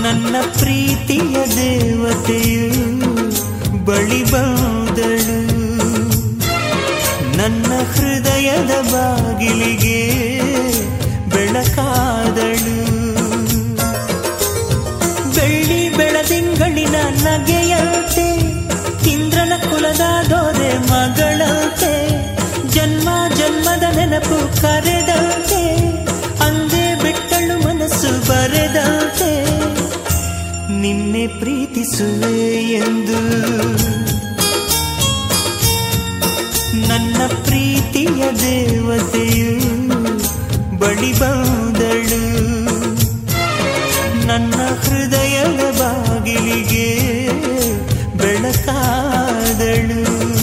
ನನ್ನ ಪ್ರೀತಿಯ ದೇವತೆಯು ಬಳಿ ಬಂದಳು ನನ್ನ ಹೃದಯದ ಬಾಗಿಲಿಗೆ ಬೆಳಕಾದಳು ಬೆಳ್ಳಿ ಬೆಳದಿಂಗಳಿನ ನಗೆಯಂತೆ ಇಂದ್ರನ ಕುಲದ ದೊರೆ ಮಗಳಂತೆ ಜನ್ಮ ಜನ್ಮದ ನೆನಪು ಕರೆದಂತೆ ಅಂದೇ ಬಿಟ್ಟಳು ಮನಸ್ಸು ಬರೆದಂತೆ ನಿನ್ನೆ ಪ್ರೀತಿಸುವೆ ಎಂದು ನನ್ನ ಪ್ರೀತಿಯ ದೇವತೆಯು ಬಳಿ ಬಂದಳು ನನ್ನ ಹೃದಯದ ಬಾಗಿಲಿಗೆ ಬೆಳಕಾದಳು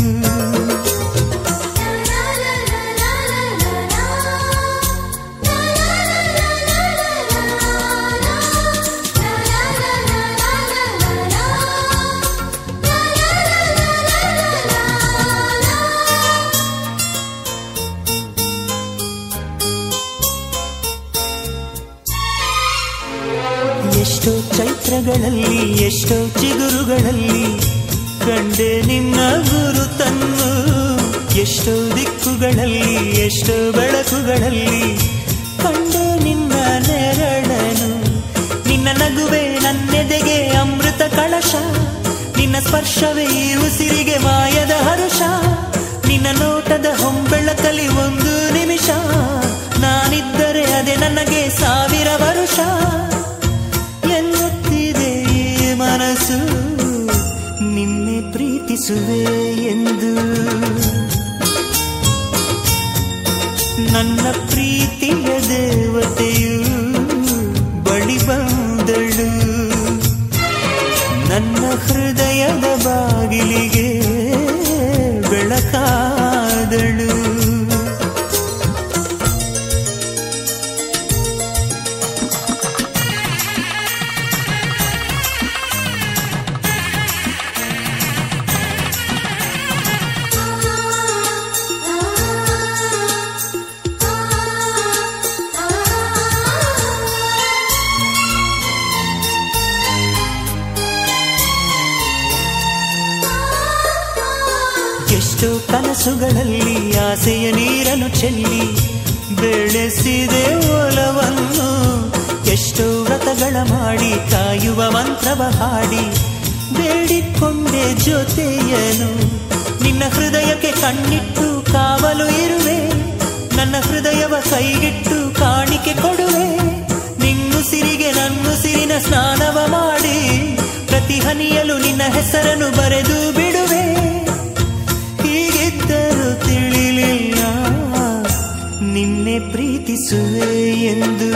ಎಷ್ಟೋ ಚೈತ್ರಗಳಲ್ಲಿ ಎಷ್ಟೋ ಚಿಗುರುಗಳಲ್ಲಿ ಕಂಡೆ ನಿನ್ನ ಗುರುತನ್ನು ಎಷ್ಟೋ ದಿಕ್ಕುಗಳಲ್ಲಿ ಎಷ್ಟೋ ಬೆಳಕುಗಳಲ್ಲಿ ಕಂಡೆ ನಿನ್ನ ನೆರಳನು ನಿನ್ನ ನಗುವೆ ನನ್ನೆದೆಗೆ ಅಮೃತ ಕಳಶ ನಿನ್ನ ಸ್ಪರ್ಶವೇ ಈ ಉಸಿರಿಗೆ ಮಾಯದ ಹರುಷ ನಿನ್ನ ನೋಟದ ಹೊಂಬೆಳಕಲಿ ಒಂದು ನಿಮಿಷ ನಾನಿದ್ದರೆ ಅದೇ ನನಗೆ ಸಾವಿರ ವರುಷ ಎನ್ನುತ್ತಿದೆ ಈ ಮನಸ್ಸು ನಿನ್ನೆ ಪ್ರೀತಿಸುವೆ ಎಂದು ನನ್ನ ಪ್ರೀತಿಯ ದೇವತೆಯು ಬಳಿ ಬಂದಳು ನನ್ನ ಹೃದಯದ ಬಾಗಿಲಿಗೆ ಬೆಳಕಾದಳು ಎಷ್ಟೋ ಕನಸುಗಳಲ್ಲಿ ಆಸೆಯ ನೀರನ್ನು ಚೆಲ್ಲಿ ಬೆಳೆಸಿದೆ ಒಲವನ್ನು ಎಷ್ಟೋ ವ್ರತಗಳ ಮಾಡಿ ಕಾಯುವ ಮಂತ್ರವ ಹಾಡಿ ಬೇಡಿಕೊಂಡೆ ಜೊತೆಯನು ನಿನ್ನ ಹೃದಯಕ್ಕೆ ಕಣ್ಣಿಟ್ಟು ಕಾವಲು ಇರುವೆ ನನ್ನ ಹೃದಯವ ಕೈಗಿಟ್ಟು ಕಾಣಿಕೆ ಕೊಡುವೆ ನಿನ್ನುಸಿರಿಗೆ ನನ್ನುಸಿರಿನ ಸ್ನಾನವ ಮಾಡಿ ಪ್ರತಿ ಹನಿಯಲು ನಿನ್ನ ಹೆಸರನ್ನು ಬರೆದು ಬಿಡುವೆ ಹೀಗಿದ್ದರೂ ತಿಳಿಲಿಲ್ಲ ನಿನ್ನೆ ಪ್ರೀತಿಸುವೆ ಎಂದು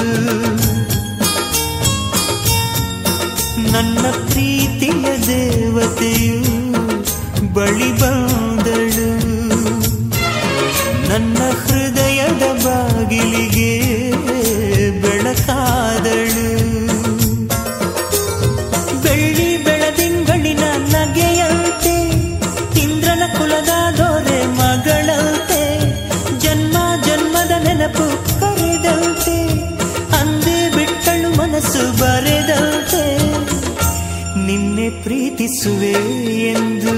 ನನ್ನ ಪ್ರೀತಿಯ ದೇವತೆಯು ಬಳಿ ಬಂದಳು ನನ್ನ ಹೃದಯದ ಬಾಗಿಲಿಗೆ ಬೆಳಕಾದಳು ಬೆಳ್ಳಿ ಬೆಳದಿಂಗಳಿನ ನಗೆಯಂತೆ ಇಂದ್ರನ ಕುಲದ ದೊರೆ ಮಗಳಂತೆ ಜನ್ಮ ಜನ್ಮದ ನೆನಪು ಕರೆದಂತೆ ಅಂದೇ ಬಿಟ್ಟಳು ಮನಸ್ಸು ಬರೆದಂತೆ ನಿನ್ನೆ ಪ್ರೀತಿಸುವೆ ಎಂದು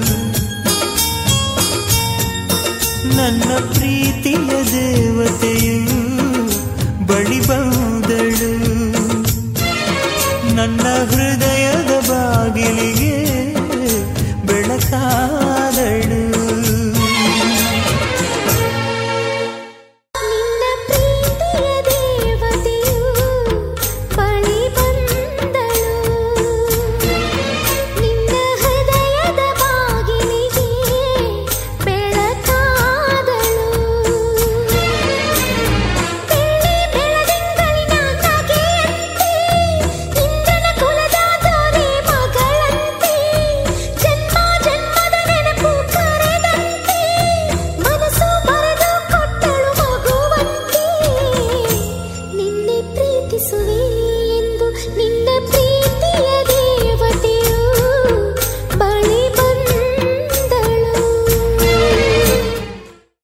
ನನ್ನ ಪ್ರೀತಿಯ ದೇವತೆಯು